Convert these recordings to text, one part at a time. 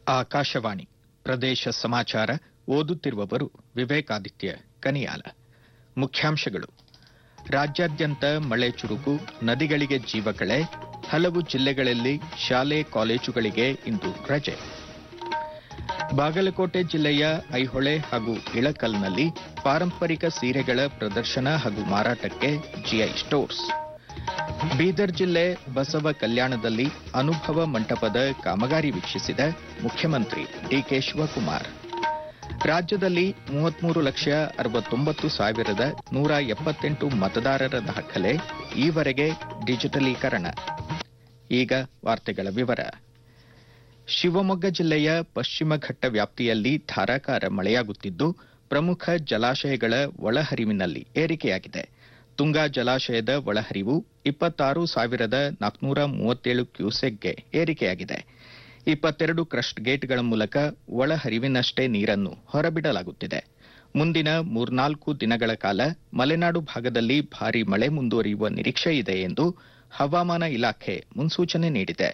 ಆಕಾಶವಾಣಿ ಪ್ರದೇಶ ಸಮಾಚಾರ ಓದುತ್ತಿರುವವರು ವಿವೇಕಾದಿತ್ಯ ಕನಿಯಾಲ ಮುಖ್ಯಾಂಶಗಳು ರಾಜ್ಯಾದ್ಯಂತ ಮಳೆ ಚುರುಕು ನದಿಗಳಿಗೆ ಜೀವಕಳೆ ಹಲವು ಜಿಲ್ಲೆಗಳಲ್ಲಿ ಶಾಲೆ ಕಾಲೇಜುಗಳಿಗೆ ಇಂದು ರಜೆ ಬಾಗಲಕೋಟೆ ಜಿಲ್ಲೆಯ ಐಹೊಳೆ ಹಾಗೂ ಇಳಕಲ್ನಲ್ಲಿ ಪಾರಂಪರಿಕ ಸೀರೆಗಳ ಪ್ರದರ್ಶನ ಹಾಗೂ ಮಾರಾಟಕ್ಕೆ ಜಿಐ ಸ್ಟೋರ್ಸ್ ಬೀದರ್ ಜಿಲ್ಲೆ ಬಸವ ಕಲ್ಯಾಣದಲ್ಲಿ ಅನುಭವ ಮಂಟಪದ ಕಾಮಗಾರಿ ವೀಕ್ಷಿಸಿದ ಮುಖ್ಯಮಂತ್ರಿ ಡಿಕೆ ಶಿವಕುಮಾರ್ ರಾಜ್ಯದಲ್ಲಿ ಮೂವತ್ಮೂರು ಲಕ್ಷ ಅರವತ್ತೊಂಬತ್ತು ಸಾವಿರದ ನೂರ ಎಪ್ಪತ್ತೆಂಟು ಮತದಾರರ ದಾಖಲೆ ಈವರೆಗೆ ಡಿಜಿಟಲೀಕರಣ ಈಗ ವಾರ್ತೆಗಳ ವಿವರ ಶಿವಮೊಗ್ಗ ಜಿಲ್ಲೆಯ ಪಶ್ಚಿಮ ಘಟ್ಟ ವ್ಯಾಪ್ತಿಯಲ್ಲಿ ಧಾರಾಕಾರ ಮಳೆಯಾಗುತ್ತಿದ್ದು ಪ್ರಮುಖ ಜಲಾಶಯಗಳ ಒಳಹರಿವಿನಲ್ಲಿ ಏರಿಕೆಯಾಗಿದೆ ತುಂಗಾ ಜಲಾಶಯದ ಒಳಹರಿವು ಇಪ್ಪತ್ತಾರು ಸಾವಿರದ ನಾಲ್ಕುನೂರ ಮೂವತ್ತೇಳು ಕ್ಯೂಸೆಕ್ಗೆ ಏರಿಕೆಯಾಗಿದೆ ಇಪ್ಪತ್ತೆರಡು ಕ್ರಸ್ಟ್ ಗೇಟ್ಗಳ ಮೂಲಕ ಒಳಹರಿವಿನಷ್ಟೇ ನೀರನ್ನು ಹೊರಬಿಡಲಾಗುತ್ತಿದೆ ಮುಂದಿನ ಮೂರ್ನಾಲ್ಕು ದಿನಗಳ ಕಾಲ ಮಲೆನಾಡು ಭಾಗದಲ್ಲಿ ಭಾರೀ ಮಳೆ ಮುಂದುವರಿಯುವ ನಿರೀಕ್ಷೆ ಇದೆ ಎಂದು ಹವಾಮಾನ ಇಲಾಖೆ ಮುನ್ಸೂಚನೆ ನೀಡಿದೆ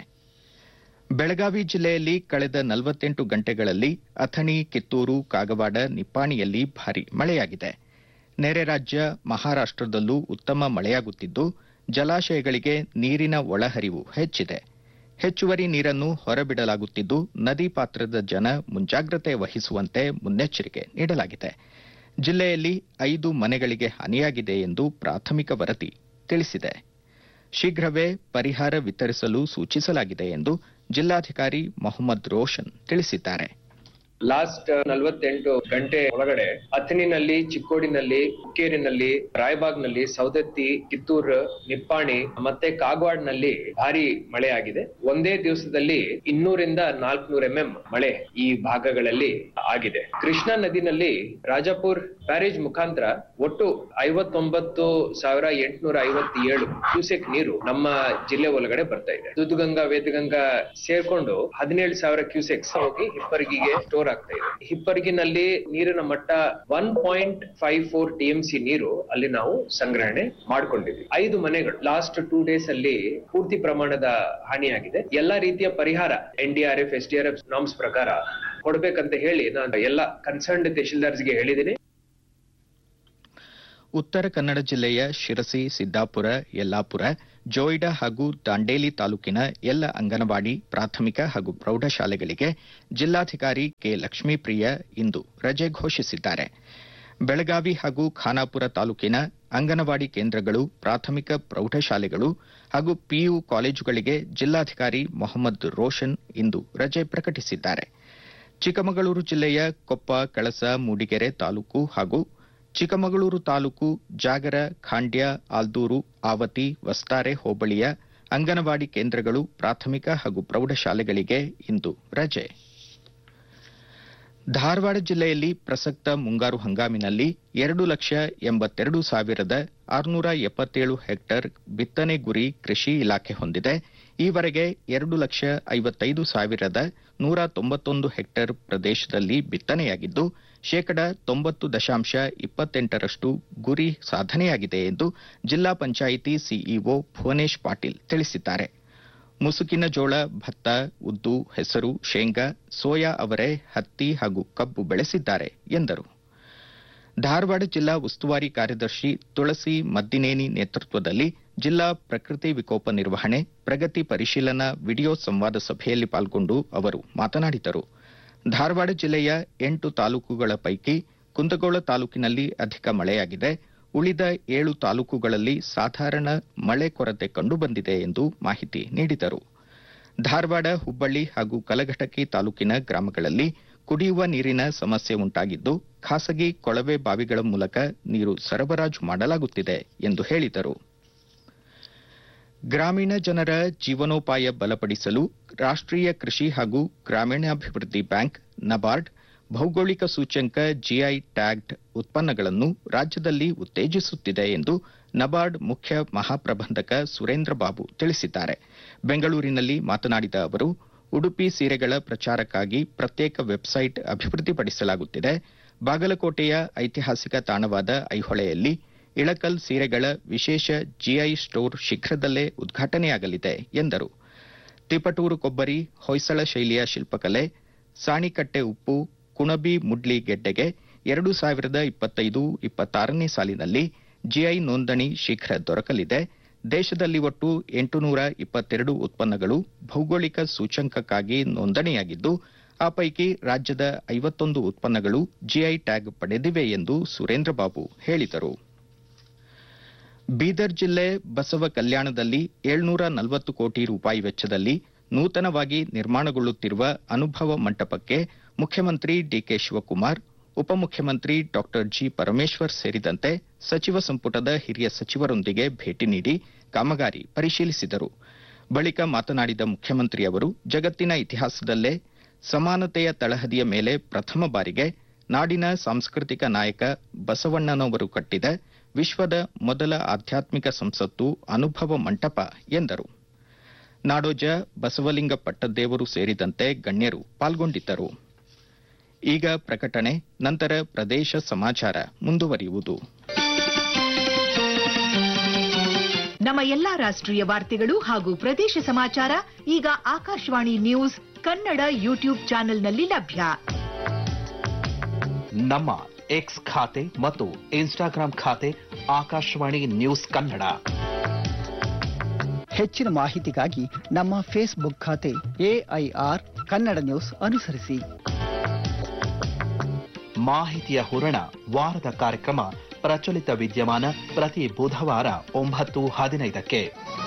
ಬೆಳಗಾವಿ ಜಿಲ್ಲೆಯಲ್ಲಿ ಕಳೆದ ನಲವತ್ತೆಂಟು ಗಂಟೆಗಳಲ್ಲಿ ಅಥಣಿ ಕಿತ್ತೂರು ಕಾಗವಾಡ ನಿಪ್ಪಾಣಿಯಲ್ಲಿ ಭಾರೀ ಮಳೆಯಾಗಿದೆ ನೆರೆ ರಾಜ್ಯ ಮಹಾರಾಷ್ಟದಲ್ಲೂ ಉತ್ತಮ ಮಳೆಯಾಗುತ್ತಿದ್ದು ಜಲಾಶಯಗಳಿಗೆ ನೀರಿನ ಒಳಹರಿವು ಹೆಚ್ಚಿದೆ ಹೆಚ್ಚುವರಿ ನೀರನ್ನು ಹೊರಬಿಡಲಾಗುತ್ತಿದ್ದು ನದಿ ಪಾತ್ರದ ಜನ ಮುಂಜಾಗ್ರತೆ ವಹಿಸುವಂತೆ ಮುನ್ನೆಚ್ಚರಿಕೆ ನೀಡಲಾಗಿದೆ ಜಿಲ್ಲೆಯಲ್ಲಿ ಐದು ಮನೆಗಳಿಗೆ ಹಾನಿಯಾಗಿದೆ ಎಂದು ಪ್ರಾಥಮಿಕ ವರದಿ ತಿಳಿಸಿದೆ ಶೀಘ್ರವೇ ಪರಿಹಾರ ವಿತರಿಸಲು ಸೂಚಿಸಲಾಗಿದೆ ಎಂದು ಜಿಲ್ಲಾಧಿಕಾರಿ ಮೊಹಮ್ಮದ್ ರೋಷನ್ ತಿಳಿಸಿದ್ದಾರೆ ಲಾಸ್ಟ್ ನಲವತ್ತೆಂಟು ಗಂಟೆ ಒಳಗಡೆ ಅಥಣಿನಲ್ಲಿ ಚಿಕ್ಕೋಡಿನಲ್ಲಿ ಹುಕ್ಕೇರಿನಲ್ಲಿ ರಾಯಬಾಗ್ನಲ್ಲಿ ಸೌದತ್ತಿ ಕಿತ್ತೂರು ನಿಪ್ಪಾಣಿ ಮತ್ತೆ ಕಾಗವಾಡ್ನಲ್ಲಿ ಭಾರಿ ಮಳೆ ಆಗಿದೆ ಒಂದೇ ದಿವಸದಲ್ಲಿ ಇನ್ನೂರಿಂದ ನಾಲ್ಕುನೂರ ಎಂಎಂ ಮಳೆ ಈ ಭಾಗಗಳಲ್ಲಿ ಆಗಿದೆ ಕೃಷ್ಣಾ ನದಿನಲ್ಲಿ ರಾಜಾಪುರ್ ಬ್ಯಾರೇಜ್ ಮುಖಾಂತರ ಒಟ್ಟು ಐವತ್ತೊಂಬತ್ತು ಸಾವಿರ ಎಂಟುನೂರ ಐವತ್ತೇಳು ಕ್ಯೂಸೆಕ್ ನೀರು ನಮ್ಮ ಜಿಲ್ಲೆ ಒಳಗಡೆ ಬರ್ತಾ ಇದೆ ದುದ್ಗಂಗಾ ವೇದಗಂಗಾ ಸೇರ್ಕೊಂಡು ಹದಿನೇಳು ಸಾವಿರ ಕ್ಯೂಸೆಕ್ಸ್ ಹೋಗಿ ಹಿಪ್ಪರಗಿಗೆ ಸ್ಟೋರ್ ಆಗ್ತಾ ಇದೆ ಹಿಪ್ಪರಗಿನಲ್ಲಿ ನೀರಿನ ಮಟ್ಟ one point five four TMC ನೀರು ಅಲ್ಲಿ ನಾವು ಸಂಗ್ರಹಣೆ ಮಾಡ್ಕೊಂಡಿದ್ವಿ ಐದು ಮನೆಗಳು ಲಾಸ್ಟ್ ಟೂ ಡೇಸ್ ಅಲ್ಲಿ ಪೂರ್ತಿ ಪ್ರಮಾಣದ ಹಾನಿಯಾಗಿದೆ ಎಲ್ಲಾ ರೀತಿಯ ಪರಿಹಾರ N D R F S D R F norms ಪ್ರಕಾರ ಕೊಡ್ಬೇಕಂತ ಹೇಳಿ ನಾನು ಎಲ್ಲ ಕನ್ಸರ್ನ್ಡ್ ತಹಶೀಲ್ದಾರ್ಸ್ಗೆ ಹೇಳಿದ್ದೀನಿ ಉತ್ತರ ಕನ್ನಡ ಜಿಲ್ಲೆಯ ಶಿರಸಿ ಸಿದ್ದಾಪುರ ಯಲ್ಲಾಪುರ ಜೋಯಿಡಾ ಹಾಗೂ ದಾಂಡೇಲಿ ತಾಲೂಕಿನ ಎಲ್ಲ ಅಂಗನವಾಡಿ ಪ್ರಾಥಮಿಕ ಹಾಗೂ ಪ್ರೌಢಶಾಲೆಗಳಿಗೆ ಜಿಲ್ಲಾಧಿಕಾರಿ ಕೆ ಲಕ್ಷ್ಮೀಪ್ರಿಯ ಇಂದು ರಜೆ ಘೋಷಿಸಿದ್ದಾರೆ ಬೆಳಗಾವಿ ಹಾಗೂ ಖಾನಾಪುರ ತಾಲೂಕಿನ ಅಂಗನವಾಡಿ ಕೇಂದ್ರಗಳು ಪ್ರಾಥಮಿಕ ಪ್ರೌಢಶಾಲೆಗಳು ಹಾಗೂ ಪಿಯು ಕಾಲೇಜುಗಳಿಗೆ ಜಿಲ್ಲಾಧಿಕಾರಿ ಮೊಹಮ್ಮದ್ ರೋಷನ್ ಇಂದು ರಜೆ ಪ್ರಕಟಿಸಿದ್ದಾರೆ ಚಿಕ್ಕಮಗಳೂರು ಜಿಲ್ಲೆಯ ಕೊಪ್ಪ ಕಳಸ ಮೂಡಿಗೆರೆ ತಾಲೂಕು ಹಾಗೂ ಚಿಕ್ಕಮಗಳೂರು ತಾಲೂಕು ಜಾಗರ ಖಾಂಡ್ಯ ಆಲ್ದೂರು ಆವತಿ ವಸ್ತಾರೆ ಹೋಬಳಿಯ ಅಂಗನವಾಡಿ ಕೇಂದ್ರಗಳು ಪ್ರಾಥಮಿಕ ಹಾಗೂ ಪ್ರೌಢಶಾಲೆಗಳಿಗೆ ಇಂದು ರಜೆ ಧಾರವಾಡ ಜಿಲ್ಲೆಯಲ್ಲಿ ಪ್ರಸಕ್ತ ಮುಂಗಾರು ಹಂಗಾಮಿನಲ್ಲಿ ಎರಡು ಲಕ್ಷ ಎಂಬತ್ತೆರಡು ಸಾವಿರದ ಆರುನೂರ ಎಪ್ಪತ್ತೇಳು ಹೆಕ್ಟೇರ್ ಬಿತ್ತನೆ ಗುರಿ ಕೃಷಿ ಇಲಾಖೆ ಹೊಂದಿದೆ ಈವರೆಗೆ ಎರಡು ಲಕ್ಷ ಐವತ್ತೈದು ಸಾವಿರದ ನೂರ ತೊಂಬತ್ತೊಂದು ಹೆಕ್ಟೇರ್ ಪ್ರದೇಶದಲ್ಲಿ ಬಿತ್ತನೆಯಾಗಿದ್ದು ಶೇಕಡ ತೊಂಬತ್ತು ದಶಾಂಶ ಇಪ್ಪತ್ತೆಂಟರಷ್ಟು ಗುರಿ ಸಾಧನೆಯಾಗಿದೆ ಎಂದು ಜಿಲ್ಲಾ ಪಂಚಾಯಿತಿ ಸಿಇಒ ಭುವನೇಶ್ ಪಾಟೀಲ್ ತಿಳಿಸಿದ್ದಾರೆ ಮುಸುಕಿನ ಜೋಳ ಭತ್ತ ಉದ್ದು ಹೆಸರು ಶೇಂಗಾ ಸೋಯಾ ಅವರೆ ಹತ್ತಿ ಹಾಗೂ ಕಬ್ಬು ಬೆಳೆಸಿದ್ದಾರೆ ಎಂದರು ಧಾರವಾಡ ಜಿಲ್ಲಾ ಉಸ್ತುವಾರಿ ಕಾರ್ಯದರ್ಶಿ ತುಳಸಿ ಮದ್ದಿನೇನಿ ನೇತೃತ್ವದಲ್ಲಿ ಜಿಲ್ಲಾ ಪ್ರಕೃತಿ ವಿಕೋಪ ನಿರ್ವಹಣೆ ಪ್ರಗತಿ ಪರಿಶೀಲನಾ ವಿಡಿಯೋ ಸಂವಾದ ಸಭೆಯಲ್ಲಿ ಪಾಲ್ಗೊಂಡು ಅವರು ಮಾತನಾಡಿದರು ಧಾರವಾಡ ಜಿಲ್ಲೆಯ ಎಂಟು ತಾಲೂಕುಗಳ ಪೈಕಿ ಕುಂದಗೋಳ ತಾಲೂಕಿನಲ್ಲಿ ಅಧಿಕ ಮಳೆಯಾಗಿದೆ ಉಳಿದ ಏಳು ತಾಲೂಕುಗಳಲ್ಲಿ ಸಾಧಾರಣ ಮಳೆ ಕೊರತೆ ಕಂಡುಬಂದಿದೆ ಎಂದು ಮಾಹಿತಿ ನೀಡಿದರು ಧಾರವಾಡ ಹುಬ್ಬಳ್ಳಿ ಹಾಗೂ ಕಲಘಟಕಿ ತಾಲೂಕಿನ ಗ್ರಾಮಗಳಲ್ಲಿ ಕುಡಿಯುವ ನೀರಿನ ಸಮಸ್ಯೆ ಉಂಟಾಗಿದ್ದು ಖಾಸಗಿ ಕೊಳವೆ ಬಾವಿಗಳ ಮೂಲಕ ನೀರು ಸರಬರಾಜು ಮಾಡಲಾಗುತ್ತಿದೆ ಎಂದು ಹೇಳಿದರು ಗ್ರಾಮೀಣ ಜನರ ಜೀವನೋಪಾಯ ಬಲಪಡಿಸಲು ರಾಷ್ಟ್ರೀಯ ಕೃಷಿ ಹಾಗೂ ಗ್ರಾಮೀಣಾಭಿವೃದ್ಧಿ ಬ್ಯಾಂಕ್ ನಬಾರ್ಡ್ ಭೌಗೋಳಿಕ ಸೂಚ್ಯಂಕ ಜಿಐ ಟ್ಯಾಗ್ಡ್ ಉತ್ಪನ್ನಗಳನ್ನು ರಾಜ್ಯದಲ್ಲಿ ಉತ್ತೇಜಿಸುತ್ತಿದೆ ಎಂದು ನಬಾರ್ಡ್ ಮುಖ್ಯ ಮಹಾಪ್ರಬಂಧಕ ಸುರೇಂದ್ರ ಬಾಬು ತಿಳಿಸಿದ್ದಾರೆ ಬೆಂಗಳೂರಿನಲ್ಲಿ ಮಾತನಾಡಿದ ಅವರು ಉಡುಪಿ ಸೀರೆಗಳ ಪ್ರಚಾರಕ್ಕಾಗಿ ಪ್ರತ್ಯೇಕ ವೆಬ್ಸೈಟ್ ಅಭಿವೃದ್ಧಿಪಡಿಸಲಾಗುತ್ತಿದೆ ಬಾಗಲಕೋಟೆಯ ಐತಿಹಾಸಿಕ ತಾಣವಾದ ಐಹೊಳೆಯಲ್ಲಿ ಇಳಕಲ್ ಸೀರೆಗಳ ವಿಶೇಷ ಜಿಐ ಸ್ಟೋರ್ ಶೀಘ್ರದಲ್ಲೇ ಉದ್ಘಾಟನೆಯಾಗಲಿದೆ ಎಂದರು ತಿಪಟೂರು ಕೊಬ್ಬರಿ ಹೊಯ್ಸಳ ಶೈಲಿಯ ಶಿಲ್ಪಕಲೆ ಸಾಣಿಕಟ್ಟೆ ಉಪ್ಪು ಕುಣಬಿ ಮುಡ್ಲಿ ಗೆಡ್ಡೆಗೆ ಎರಡು ಸಾವಿರದ ಇಪ್ಪತ್ತೈದು ಇಪ್ಪತ್ತಾರನೇ ಸಾಲಿನಲ್ಲಿ ಜಿಐ ನೋಂದಣಿ ಶೀಘ್ರ ದೊರಕಲಿದೆ ದೇಶದಲ್ಲಿ ಒಟ್ಟು ಎಂಟುನೂರ ಇಪ್ಪತ್ತೆರಡು ಉತ್ಪನ್ನಗಳು ಭೌಗೋಳಿಕ ಸೂಚ್ಯಂಕಕ್ಕಾಗಿ ನೋಂದಣಿಯಾಗಿದ್ದು ಆ ಪೈಕಿ ರಾಜ್ಯದ ಐವತ್ತೊಂದು ಉತ್ಪನ್ನಗಳು ಜಿಐ ಟ್ಯಾಗ್ ಪಡೆದಿವೆ ಎಂದು ಸುರೇಂದ್ರಬಾಬು ಹೇಳಿದರು ಬೀದರ್ ಜಿಲ್ಲೆ ಬಸವ ಕಲ್ಯಾಣದಲ್ಲಿ ಏಳ್ನೂರ ನಲವತ್ತು ಕೋಟಿ ರೂಪಾಯಿ ವೆಚ್ಚದಲ್ಲಿ ನೂತನವಾಗಿ ನಿರ್ಮಾಣಗೊಳ್ಳುತ್ತಿರುವ ಅನುಭವ ಮಂಟಪಕ್ಕೆ ಮುಖ್ಯಮಂತ್ರಿ ಡಿಕೆ ಶಿವಕುಮಾರ್ ಉಪಮುಖ್ಯಮಂತ್ರಿ ಡಾ ಜಿ ಪರಮೇಶ್ವರ್ ಸೇರಿದಂತೆ ಸಚಿವ ಸಂಪುಟದ ಹಿರಿಯ ಸಚಿವರೊಂದಿಗೆ ಭೇಟಿ ನೀಡಿ ಕಾಮಗಾರಿ ಪರಿಶೀಲಿಸಿದರು ಬಳಿಕ ಮಾತನಾಡಿದ ಮುಖ್ಯಮಂತ್ರಿಯವರು ಜಗತ್ತಿನ ಇತಿಹಾಸದಲ್ಲೇ ಸಮಾನತೆಯ ತಳಹದಿಯ ಮೇಲೆ ಪ್ರಥಮ ಬಾರಿಗೆ ನಾಡಿನ ಸಾಂಸ್ಕೃತಿಕ ನಾಯಕ ಬಸವಣ್ಣನವರು ಕಟ್ಟಿದ ವಿಶ್ವದ ಮೊದಲ ಆಧ್ಯಾತ್ಮಿಕ ಸಂಸತ್ತು ಅನುಭವ ಮಂಟಪ ಎಂದರು ನಾಡೋಜ ಬಸವಲಿಂಗ ಪಟ್ಟದ್ದೇವರು ಸೇರಿದಂತೆ ಗಣ್ಯರು ಪಾಲ್ಗೊಂಡಿದ್ದರು ಈಗ ಪ್ರಕಟಣೆ ನಂತರ ಪ್ರದೇಶ ಸಮಾಚಾರ ಮುಂದುವರಿಯುವುದು ನಮ್ಮ ಎಲ್ಲಾ ರಾಷ್ಟ್ರೀಯ ವಾರ್ತೆಗಳು ಹಾಗೂ ಪ್ರದೇಶ ಸಮಾಚಾರ ಈಗ ಆಕಾಶವಾಣಿ ನ್ಯೂಸ್ ಕನ್ನಡ ಯೂಟ್ಯೂಬ್ ಚಾನೆಲ್ನಲ್ಲಿ ಲಭ್ಯ ನಮ್ಮ ಎಕ್ಸ್ ಖಾತೆ ಮತ್ತು ಇನ್ಸ್ಟಾಗ್ರಾಂ ಖಾತೆ ಆಕಾಶವಾಣಿ ನ್ಯೂಸ್ ಕನ್ನಡ ಹೆಚ್ಚಿನ ಮಾಹಿತಿಗಾಗಿ ನಮ್ಮ ಫೇಸ್ಬುಕ್ ಖಾತೆ ಎಐಆರ್ ಕನ್ನಡ ನ್ಯೂಸ್ ಅನುಸರಿಸಿ ಮಾಹಿತಿಯ ಹೂರಣ ವಾರದ ಕಾರ್ಯಕ್ರಮ ಪ್ರಚಲಿತ ವಿದ್ಯಮಾನ ಪ್ರತಿ ಬುಧವಾರ ಒಂಬತ್ತು ಹದಿನೈದಕ್ಕೆ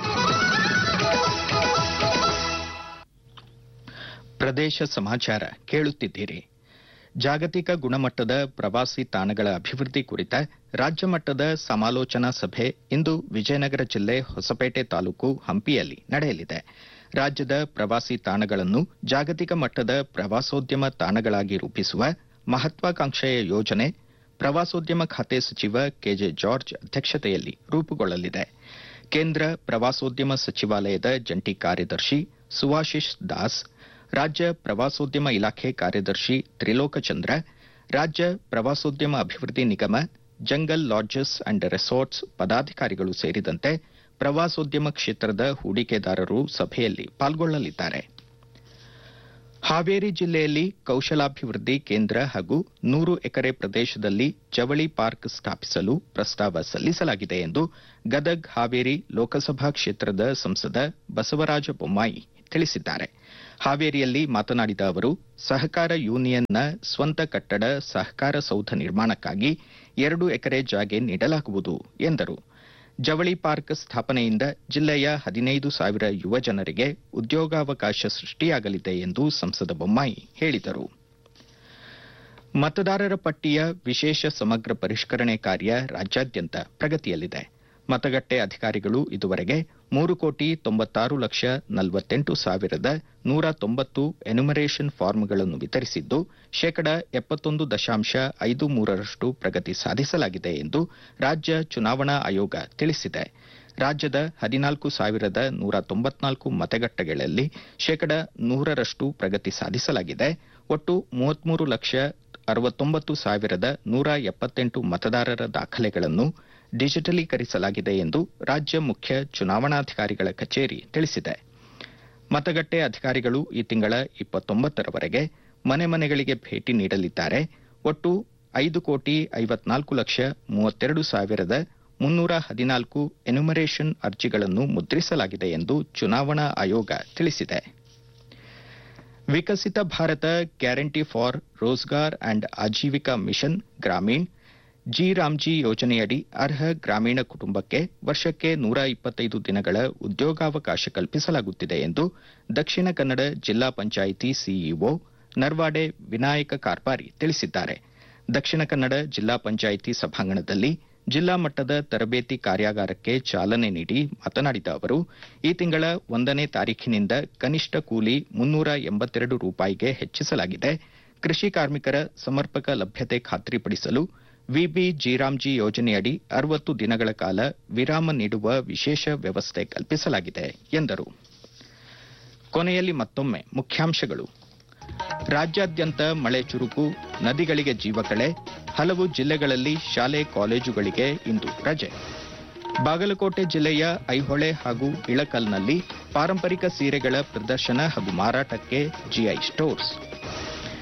ಪ್ರದೇಶ ಸಮಾಚಾರ ಕೇಳುತ್ತಿದ್ದೀರಿ ಜಾಗತಿಕ ಗುಣಮಟ್ಟದ ಪ್ರವಾಸಿ ತಾಣಗಳ ಅಭಿವೃದ್ಧಿ ಕುರಿತ ರಾಜ್ಯ ಮಟ್ಟದ ಸಮಾಲೋಚನಾ ಸಭೆ ಇಂದು ವಿಜಯನಗರ ಜಿಲ್ಲೆ ಹೊಸಪೇಟೆ ತಾಲೂಕು ಹಂಪಿಯಲ್ಲಿ ನಡೆಯಲಿದೆ ರಾಜ್ಯದ ಪ್ರವಾಸಿ ತಾಣಗಳನ್ನು ಜಾಗತಿಕ ಮಟ್ಟದ ಪ್ರವಾಸೋದ್ಯಮ ತಾಣಗಳಾಗಿ ರೂಪಿಸುವ ಮಹತ್ವಾಕಾಂಕ್ಷೆಯ ಯೋಜನೆ ಪ್ರವಾಸೋದ್ಯಮ ಖಾತೆ ಸಚಿವ ಕೆಜೆ ಜಾರ್ಜ್ ಅಧ್ಯಕ್ಷತೆಯಲ್ಲಿ ರೂಪುಗೊಳ್ಳಲಿದೆ ಕೇಂದ್ರ ಪ್ರವಾಸೋದ್ಯಮ ಸಚಿವಾಲಯದ ಜಂಟಿ ಕಾರ್ಯದರ್ಶಿ ಸುವಾಶಿಶ್ ದಾಸ್ ರಾಜ್ಯ ಪ್ರವಾಸೋದ್ಯಮ ಇಲಾಖೆ ಕಾರ್ಯದರ್ಶಿ ತ್ರಿಲೋಕಚಂದ್ರ ರಾಜ್ಯ ಪ್ರವಾಸೋದ್ಯಮ ಅಭಿವೃದ್ಧಿ ನಿಗಮ ಜಂಗಲ್ ಲಾಡ್ಜಸ್ ಅಂಡ್ ರೆಸಾರ್ಟ್ಸ್ ಪದಾಧಿಕಾರಿಗಳು ಸೇರಿದಂತೆ ಪ್ರವಾಸೋದ್ಯಮ ಕ್ಷೇತ್ರದ ಹೂಡಿಕೆದಾರರು ಸಭೆಯಲ್ಲಿ ಪಾಲ್ಗೊಳ್ಳಲಿದ್ದಾರೆ ಹಾವೇರಿ ಜಿಲ್ಲೆಯಲ್ಲಿ ಕೌಶಲಾಭಿವೃದ್ಧಿ ಕೇಂದ್ರ ಹಾಗೂ ನೂರು ಎಕರೆ ಪ್ರದೇಶದಲ್ಲಿ ಜವಳಿ ಪಾರ್ಕ್ ಸ್ಥಾಪಿಸಲು ಪ್ರಸ್ತಾವ ಸಲ್ಲಿಸಲಾಗಿದೆ ಎಂದು ಗದಗ್ ಹಾವೇರಿ ಲೋಕಸಭಾ ಕ್ಷೇತ್ರದ ಸಂಸದ ಬಸವರಾಜ ಬೊಮ್ಮಾಯಿ ತಿಳಿಸಿದ್ದಾರೆ ಹಾವೇರಿಯಲ್ಲಿ ಮಾತನಾಡಿದ ಅವರು ಸಹಕಾರ ಯೂನಿಯನ್ನ ಸ್ವಂತ ಕಟ್ಟಡ ಸಹಕಾರ ಸೌಧ ನಿರ್ಮಾಣಕ್ಕಾಗಿ ಎರಡು ಎಕರೆ ಜಾಗೆ ನೀಡಲಾಗುವುದು ಎಂದರು ಜವಳಿ ಪಾರ್ಕ್ ಸ್ಥಾಪನೆಯಿಂದ ಜಿಲ್ಲೆಯ ಹದಿನೈದು ಸಾವಿರ ಯುವ ಜನರಿಗೆ ಉದ್ಯೋಗಾವಕಾಶ ಸೃಷ್ಟಿಯಾಗಲಿದೆ ಎಂದು ಸಂಸದ ಬೊಮ್ಮಾಯಿ ಹೇಳಿದರು ಮತದಾರರ ಪಟ್ಟಿಯ ವಿಶೇಷ ಸಮಗ್ರ ಪರಿಷ್ಕರಣೆ ಕಾರ್ಯ ರಾಜ್ಯಾದ್ಯಂತ ಪ್ರಗತಿಯಲ್ಲಿದೆ ಮತಗಟ್ಟೆ ಅಧಿಕಾರಿಗಳು ಇದುವರೆಗೆ ಮೂರು ಕೋಟಿ ತೊಂಬತ್ತಾರು ಲಕ್ಷ ನಲವತ್ತೆಂಟು ಸಾವಿರದ ನೂರ ತೊಂಬತ್ತು ಎನ್ಯುಮರೇಷನ್ ಫಾರ್ಮ್ಗಳನ್ನು ವಿತರಿಸಿದ್ದು ಶೇಕಡ ಎಪ್ಪತ್ತೊಂದು ದಶಾಂಶ ಐದು ಮೂರರಷ್ಟು ಪ್ರಗತಿ ಸಾಧಿಸಲಾಗಿದೆ ಎಂದು ರಾಜ್ಯ ಚುನಾವಣಾ ಆಯೋಗ ತಿಳಿಸಿದೆ ರಾಜ್ಯದ ಹದಿನಾಲ್ಕು ಸಾವಿರದ ನೂರ ತೊಂಬತ್ನಾಲ್ಕು ಮತಗಟ್ಟೆಗಳಲ್ಲಿ ಶೇಕಡ ನೂರರಷ್ಟು ಪ್ರಗತಿ ಸಾಧಿಸಲಾಗಿದೆ ಒಟ್ಟು ಮೂವತ್ಮೂರು ಲಕ್ಷ ಅರವತ್ತೊಂಬತ್ತು ಸಾವಿರದ ನೂರ ಎಪ್ಪತ್ತೆಂಟು ಮತದಾರರ ದಾಖಲೆಗಳನ್ನು ಡಿಜಿಟಲೀಕರಿಸಲಾಗಿದೆ ಎಂದು ರಾಜ್ಯ ಮುಖ್ಯ ಚುನಾವಣಾಧಿಕಾರಿಗಳ ಕಚೇರಿ ತಿಳಿಸಿದೆ ಮತಗಟ್ಟೆ ಅಧಿಕಾರಿಗಳು ಈ ತಿಂಗಳ ಇಪ್ಪತ್ತೊಂಬತ್ತರವರೆಗೆ ಮನೆ ಮನೆಗಳಿಗೆ ಭೇಟಿ ನೀಡಲಿದ್ದಾರೆ ಒಟ್ಟು ಐದು ಕೋಟಿ ಐವತ್ನಾಲ್ಕು ಲಕ್ಷ ಮೂವತ್ತೆರಡು ಸಾವಿರದ ಮುನ್ನೂರ ಹದಿನಾಲ್ಕು ಎನ್ಯುಮರೇಷನ್ ಅರ್ಜಿಗಳನ್ನು ಮುದ್ರಿಸಲಾಗಿದೆ ಎಂದು ಚುನಾವಣಾ ಆಯೋಗ ತಿಳಿಸಿದೆ Viksit Bharat guarantee for Rozgar and Ajeevika mission Gramin G Ramji ಯೋಜನೆಯಡಿ ಅರ್ಹ ಗ್ರಾಮೀಣ ಕುಟುಂಬಕ್ಕೆ ವರ್ಷಕ್ಕೆ ನೂರ ಇಪ್ಪತ್ತೈದು ದಿನಗಳ ಉದ್ಯೋಗಾವಕಾಶ ಕಲ್ಪಿಸಲಾಗುತ್ತಿದೆ ಎಂದು ದಕ್ಷಿಣ ಕನ್ನಡ ಜಿಲ್ಲಾ ಪಂಚಾಯಿತಿ ಸಿಇಒ ನರ್ವಾಡೆ ವಿನಾಯಕ ಕಾರ್ಪಾರಿ ತಿಳಿಸಿದ್ದಾರೆ ದಕ್ಷಿಣ ಕನ್ನಡ ಜಿಲ್ಲಾ ಪಂಚಾಯಿತಿ ಸಭಾಂಗಣದಲ್ಲಿ ಜಿಲ್ಲಾ ಮಟ್ಟದ ತರಬೇತಿ ಕಾರ್ಯಾಗಾರಕ್ಕೆ ಚಾಲನೆ ನೀಡಿ ಮಾತನಾಡಿದ ಅವರು ಈ ತಿಂಗಳ ಒಂದನೇ ತಾರೀಖಿನಿಂದ ಕನಿಷ್ಠ ಕೂಲಿ ಮುನ್ನೂರ ಎಂಬತ್ತೆರಡು ರೂಪಾಯಿಗೆ ಹೆಚ್ಚಿಸಲಾಗಿದೆ ಕೃಷಿ ಕಾರ್ಮಿಕರ ಸಮರ್ಪಕ ಲಭ್ಯತೆ ಖಾತ್ರಿಪಡಿಸಲು ವಿಬಿ ಜಿರಾಮ್ಜಿ ಯೋಜನೆಯಡಿ ಅರವತ್ತು ದಿನಗಳ ಕಾಲ ವಿರಾಮ ನೀಡುವ ವಿಶೇಷ ವ್ಯವಸ್ಥೆ ಕಲ್ಪಿಸಲಾಗಿದೆ ಎಂದರು ಕೊನೆಯಲ್ಲಿ ಮತ್ತೊಮ್ಮೆ ಮುಖ್ಯಾಂಶಗಳು ರಾಜ್ಯಾದ್ಯಂತ ಮಳೆ ಚುರುಕು ನದಿಗಳಿಗೆ ಜೀವಕಳೆ ಹಲವು ಜಿಲ್ಲೆಗಳಲ್ಲಿ ಶಾಲೆ ಕಾಲೇಜುಗಳಿಗೆ ಇಂದು ರಜೆ ಬಾಗಲಕೋಟೆ ಜಿಲ್ಲೆಯ ಐಹೊಳೆ ಹಾಗೂ ಇಳಕಲ್ನಲ್ಲಿ ಪಾರಂಪರಿಕ ಸೀರೆಗಳ ಪ್ರದರ್ಶನ ಹಾಗೂ ಮಾರಾಟಕ್ಕೆ ಜಿಐ ಸ್ಟೋರ್ಸ್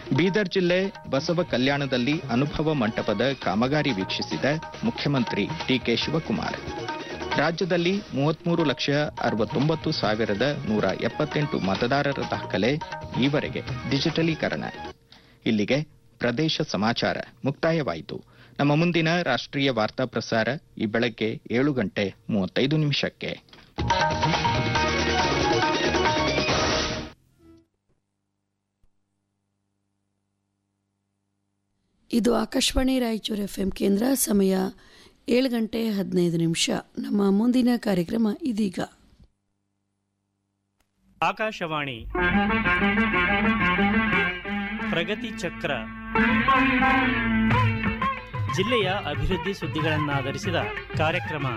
ಬೀದರ್ ಜಿಲ್ಲೆ ಬಸವ ಕಲ್ಯಾಣದಲ್ಲಿ ಅನುಭವ ಮಂಟಪದ ಕಾಮಗಾರಿ ವೀಕ್ಷಿಸಿದ ಮುಖ್ಯಮಂತ್ರಿ ಡಿಕೆ ಶಿವಕುಮಾರ್ ರಾಜ್ಯದಲ್ಲಿ ಮೂವತ್ಮೂರು ಲಕ್ಷ ಅರವತ್ತೊಂಬತ್ತು ಸಾವಿರದ ನೂರ ಎಪ್ಪತ್ತೆಂಟು ಮತದಾರರ ದಾಖಲೆ ಈವರೆಗೆ ಡಿಜಿಟಲೀಕರಣ ಇಲ್ಲಿಗೆ ಪ್ರದೇಶ ಸಮಾಚಾರ ಮುಕ್ತಾಯವಾಯಿತು ನಮ್ಮ ಮುಂದಿನ ರಾಷ್ಟ್ರೀಯ ವಾರ್ತಾ ಪ್ರಸಾರ ಈ ಬೆಳಗ್ಗೆ ಏಳು ಗಂಟೆ ಮೂವತ್ತೈದು ನಿಮಿಷಕ್ಕೆ ಇದು ಆಕಾಶವಾಣಿ ರಾಯಚೂರು ಎಫ್ ಎಂ ಕೇಂದ್ರ ಸಮಯ ಏಳು ಗಂಟೆ ಹದಿನೈದು ನಿಮಿಷ ನಮ್ಮ ಮುಂದಿನ ಕಾರ್ಯಕ್ರಮ ಇದೀಗ ಆಕಾಶವಾಣಿ ಪ್ರಗತಿ ಚಕ್ರ ಜಿಲ್ಲೆಯ ಅಭಿವೃದ್ಧಿ ಸುದ್ದಿಗಳನ್ನಾಧರಿಸಿದ ಕಾರ್ಯಕ್ರಮ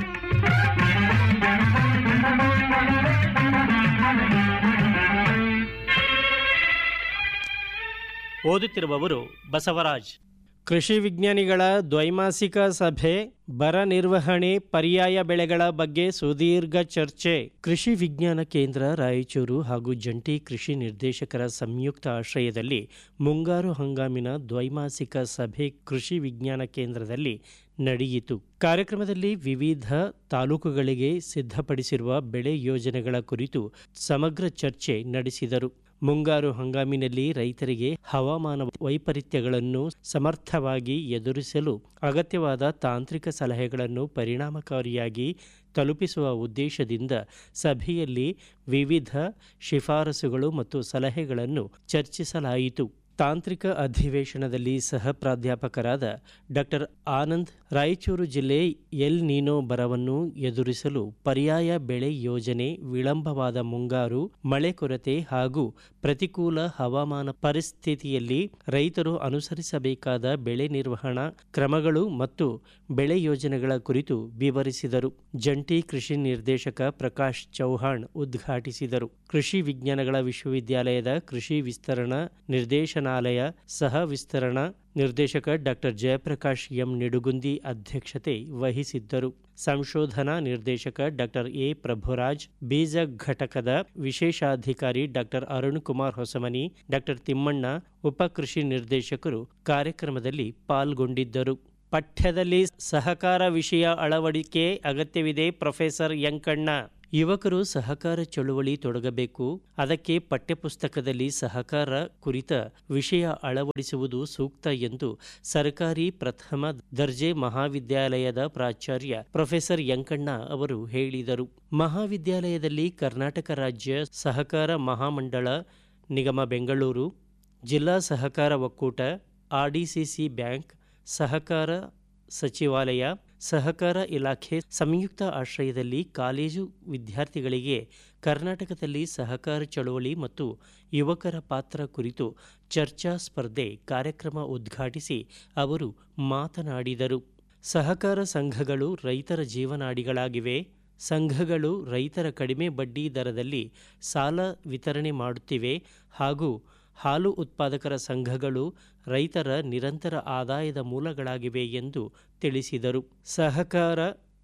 ಓದುತ್ತಿರುವವರು ಬಸವರಾಜ್ ಕೃಷಿ ವಿಜ್ಞಾನಿಗಳ ದ್ವೈಮಾಸಿಕ ಸಭೆ ಬರ ನಿರ್ವಹಣೆ ಪರ್ಯಾಯ ಬೆಳೆಗಳ ಬಗ್ಗೆ ಸುದೀರ್ಘ ಚರ್ಚೆ ಕೃಷಿ ವಿಜ್ಞಾನ ಕೇಂದ್ರ ರಾಯಚೂರು ಹಾಗೂ ಜಂಟಿ ಕೃಷಿ ನಿರ್ದೇಶಕರ ಸಂಯುಕ್ತ ಆಶ್ರಯದಲ್ಲಿ ಮುಂಗಾರು ಹಂಗಾಮಿನ ದ್ವೈಮಾಸಿಕ ಸಭೆ ಕೃಷಿ ವಿಜ್ಞಾನ ಕೇಂದ್ರದಲ್ಲಿ ನಡೆಯಿತು ಕಾರ್ಯಕ್ರಮದಲ್ಲಿ ವಿವಿಧ ತಾಲೂಕುಗಳಿಗೆ ಸಿದ್ಧಪಡಿಸಿರುವ ಬೆಳೆ ಯೋಜನೆಗಳ ಕುರಿತು ಸಮಗ್ರ ಚರ್ಚೆ ನಡೆಸಿದರು ಮುಂಗಾರು ಹಂಗಾಮಿನಲ್ಲಿ ರೈತರಿಗೆ ಹವಾಮಾನ ವೈಪರೀತ್ಯಗಳನ್ನು ಸಮರ್ಥವಾಗಿ ಎದುರಿಸಲು ಅಗತ್ಯವಾದ ತಾಂತ್ರಿಕ ಸಲಹೆಗಳನ್ನು ಪರಿಣಾಮಕಾರಿಯಾಗಿ ತಲುಪಿಸುವ ಉದ್ದೇಶದಿಂದ ಸಭೆಯಲ್ಲಿ ವಿವಿಧ ಶಿಫಾರಸುಗಳು ಮತ್ತು ಸಲಹೆಗಳನ್ನು ಚರ್ಚಿಸಲಾಯಿತು ತಾಂತ್ರಿಕ ಅಧಿವೇಶನದಲ್ಲಿ ಸಹ ಪ್ರಾಧ್ಯಾಪಕರಾದ ಡಾಕ್ಟರ್ ಆನಂದ್ ರಾಯಚೂರು ಜಿಲ್ಲೆ ಎಲ್ ನೀನೋ ಬರವನ್ನು ಎದುರಿಸಲು ಪರ್ಯಾಯ ಬೆಳೆ ಯೋಜನೆ ವಿಳಂಬವಾದ ಮುಂಗಾರು ಮಳೆ ಕೊರತೆ ಹಾಗೂ ಪ್ರತಿಕೂಲ ಹವಾಮಾನ ಪರಿಸ್ಥಿತಿಯಲ್ಲಿ ರೈತರು ಅನುಸರಿಸಬೇಕಾದ ಬೆಳೆ ನಿರ್ವಹಣಾ ಕ್ರಮಗಳು ಮತ್ತು ಬೆಳೆ ಯೋಜನೆಗಳ ಕುರಿತು ವಿವರಿಸಿದರು ಜಂಟಿ ಕೃಷಿ ನಿರ್ದೇಶಕ ಪ್ರಕಾಶ್ ಚೌಹಾಣ್ ಉದ್ಘಾಟಿಸಿದರು ಕೃಷಿ ವಿಜ್ಞಾನಗಳ ವಿಶ್ವವಿದ್ಯಾಲಯದ ಕೃಷಿ ವಿಸ್ತರಣಾ ನಿರ್ದೇಶನಾಲಯ ಸಹ ವಿಸ್ತರಣಾ ನಿರ್ದೇಶಕ ಡಾಕ್ಟರ್ ಜಯಪ್ರಕಾಶ್ ಎಂ ನಿಡುಗುಂದಿ ಅಧ್ಯಕ್ಷತೆ ವಹಿಸಿದ್ದರು ಸಂಶೋಧನಾ ನಿರ್ದೇಶಕ ಡಾಕ್ಟರ್ ಎ ಪ್ರಭುರಾಜ್ ಬೀಜ ಘಟಕದ ವಿಶೇಷಾಧಿಕಾರಿ ಡಾಕ್ಟರ್ ಅರುಣ್ ಕುಮಾರ್ ಹೊಸಮನಿ ಡಾಕ್ಟರ್ ತಿಮ್ಮಣ್ಣ ಉಪ ಕೃಷಿ ನಿರ್ದೇಶಕರು ಕಾರ್ಯಕ್ರಮದಲ್ಲಿ ಪಾಲ್ಗೊಂಡಿದ್ದರು ಪಠ್ಯದಲ್ಲಿ ಸಹಕಾರ ವಿಷಯ ಅಳವಡಿಕೆ ಅಗತ್ಯವಿದೆ ಪ್ರೊಫೆಸರ್ ಯಂಕಣ್ಣ ಯುವಕರು ಸಹಕಾರ ಚಳುವಳಿ ತೊಡಗಬೇಕು ಅದಕ್ಕೆ ಪಠ್ಯಪುಸ್ತಕದಲ್ಲಿ ಸಹಕಾರ ಕುರಿತ ವಿಷಯ ಅಳವಡಿಸುವುದು ಸೂಕ್ತ ಎಂದು ಸರ್ಕಾರಿ ಪ್ರಥಮ ದರ್ಜೆ ಮಹಾವಿದ್ಯಾಲಯದ ಪ್ರಾಚಾರ್ಯ ಪ್ರೊಫೆಸರ್ ಯಂಕಣ್ಣ ಅವರು ಹೇಳಿದರು ಮಹಾವಿದ್ಯಾಲಯದಲ್ಲಿ ಕರ್ನಾಟಕ ರಾಜ್ಯ ಸಹಕಾರ ಮಹಾಮಂಡಳ ನಿಗಮ ಬೆಂಗಳೂರು ಜಿಲ್ಲಾ ಸಹಕಾರ ಒಕ್ಕೂಟ ಆರ್ಡಿಸಿಸಿ ಬ್ಯಾಂಕ್ ಸಹಕಾರ ಸಚಿವಾಲಯ ಸಹಕಾರ ಇಲಾಖೆ ಸಂಯುಕ್ತ ಆಶ್ರಯದಲ್ಲಿ ಕಾಲೇಜು ವಿದ್ಯಾರ್ಥಿಗಳಿಗೆ ಕರ್ನಾಟಕದಲ್ಲಿ ಸಹಕಾರ ಚಳವಳಿ ಮತ್ತು ಯುವಕರ ಪಾತ್ರ ಕುರಿತು ಚರ್ಚಾ ಸ್ಪರ್ಧೆ ಕಾರ್ಯಕ್ರಮ ಉದ್ಘಾಟಿಸಿ ಅವರು ಮಾತನಾಡಿದರು ಸಹಕಾರ ಸಂಘಗಳು ರೈತರ ಜೀವನಾಡಿಗಳಾಗಿವೆ ಸಂಘಗಳು ರೈತರ ಕಡಿಮೆ ಬಡ್ಡಿ ದರದಲ್ಲಿ ಸಾಲ ವಿತರಣೆ ಮಾಡುತ್ತಿವೆ ಹಾಗೂ ಹಾಲು ಉತ್ಪಾದಕರ ಸಂಘಗಳು ರೈತರ ನಿರಂತರ ಆದಾಯದ ಮೂಲಗಳಾಗಿವೆ ಎಂದು ತಿಳಿಸಿದರು ಸಹಕಾರ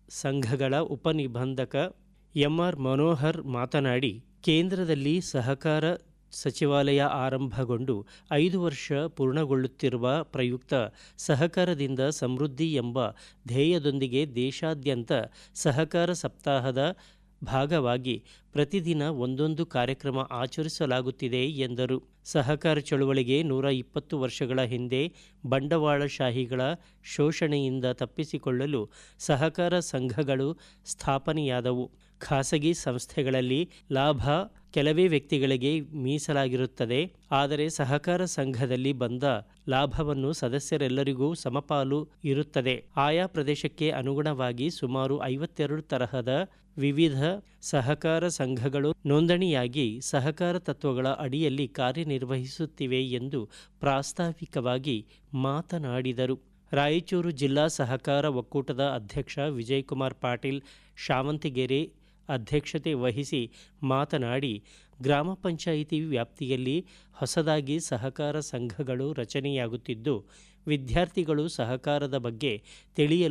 ಸಂಘಗಳ ಉಪನಿಬಂಧಕ ಎಂಆರ್ ಮನೋಹರ್ ಮಾತನಾಡಿ ಕೇಂದ್ರದಲ್ಲಿ ಸಹಕಾರ ಸಚಿವಾಲಯ ಆರಂಭಗೊಂಡು ಐದು ವರ್ಷ ಪೂರ್ಣಗೊಳ್ಳುತ್ತಿರುವ ಪ್ರಯುಕ್ತ ಸಹಕಾರದಿಂದ ಸಮೃದ್ಧಿ ಎಂಬ ಧ್ಯೇಯದೊಂದಿಗೆ ದೇಶಾದ್ಯಂತ ಸಹಕಾರ ಸಪ್ತಾಹದ ಭಾಗವಾಗಿ ಪ್ರತಿದಿನ ಒಂದೊಂದು ಕಾರ್ಯಕ್ರಮ ಆಚರಿಸಲಾಗುತ್ತಿದೆ ಎಂದರು ಸಹಕಾರ ಚಳುವಳಿಗೆ ನೂರ ಇಪ್ಪತ್ತು ವರ್ಷಗಳ ಹಿಂದೆ ಬಂಡವಾಳಶಾಹಿಗಳ ಶೋಷಣೆಯಿಂದ ತಪ್ಪಿಸಿಕೊಳ್ಳಲು ಸಹಕಾರ ಸಂಘಗಳು ಸ್ಥಾಪನೆಯಾದವು ಖಾಸಗಿ ಸಂಸ್ಥೆಗಳಲ್ಲಿ ಲಾಭ ಕೆಲವೇ ವ್ಯಕ್ತಿಗಳಿಗೆ ಮೀಸಲಾಗಿರುತ್ತದೆ ಆದರೆ ಸಹಕಾರ ಸಂಘದಲ್ಲಿ ಬಂದ ಲಾಭವನ್ನು ಸದಸ್ಯರೆಲ್ಲರಿಗೂ ಸಮಪಾಲು ಇರುತ್ತದೆ ಆಯಾ ಪ್ರದೇಶಕ್ಕೆ ಅನುಗುಣವಾಗಿ ಸುಮಾರು ಐವತ್ತೆರಡು ತರಹದ ವಿವಿಧ ಸಹಕಾರ ಸಂಘಗಳು ನೋಂದಣಿಯಾಗಿ ಸಹಕಾರ ತತ್ವಗಳ ಅಡಿಯಲ್ಲಿ ಕಾರ್ಯನಿರ್ವಹಿಸುತ್ತಿವೆ ಎಂದು ಪ್ರಾಸ್ತಾವಿಕವಾಗಿ ಮಾತನಾಡಿದರು ರಾಯಚೂರು ಜಿಲ್ಲಾ ಸಹಕಾರ ಒಕ್ಕೂಟದ ಅಧ್ಯಕ್ಷ ವಿಜಯಕುಮಾರ್ ಪಾಟೀಲ್ ಶಾವಂತಿಗೆರೆ ಅಧ್ಯಕ್ಷತೆ ವಹಿಸಿ ಮಾತನಾಡಿ ಗ್ರಾಮ ಪಂಚಾಯಿತಿ ವ್ಯಾಪ್ತಿಯಲ್ಲಿ ಹೊಸದಾಗಿ ಸಹಕಾರ ಸಂಘಗಳು ರಚನೆಯಾಗುತ್ತಿದ್ದು ವಿದ್ಯಾರ್ಥಿಗಳು ಸಹಕಾರದ ಬಗ್ಗೆ ತಿಳಿಯಲು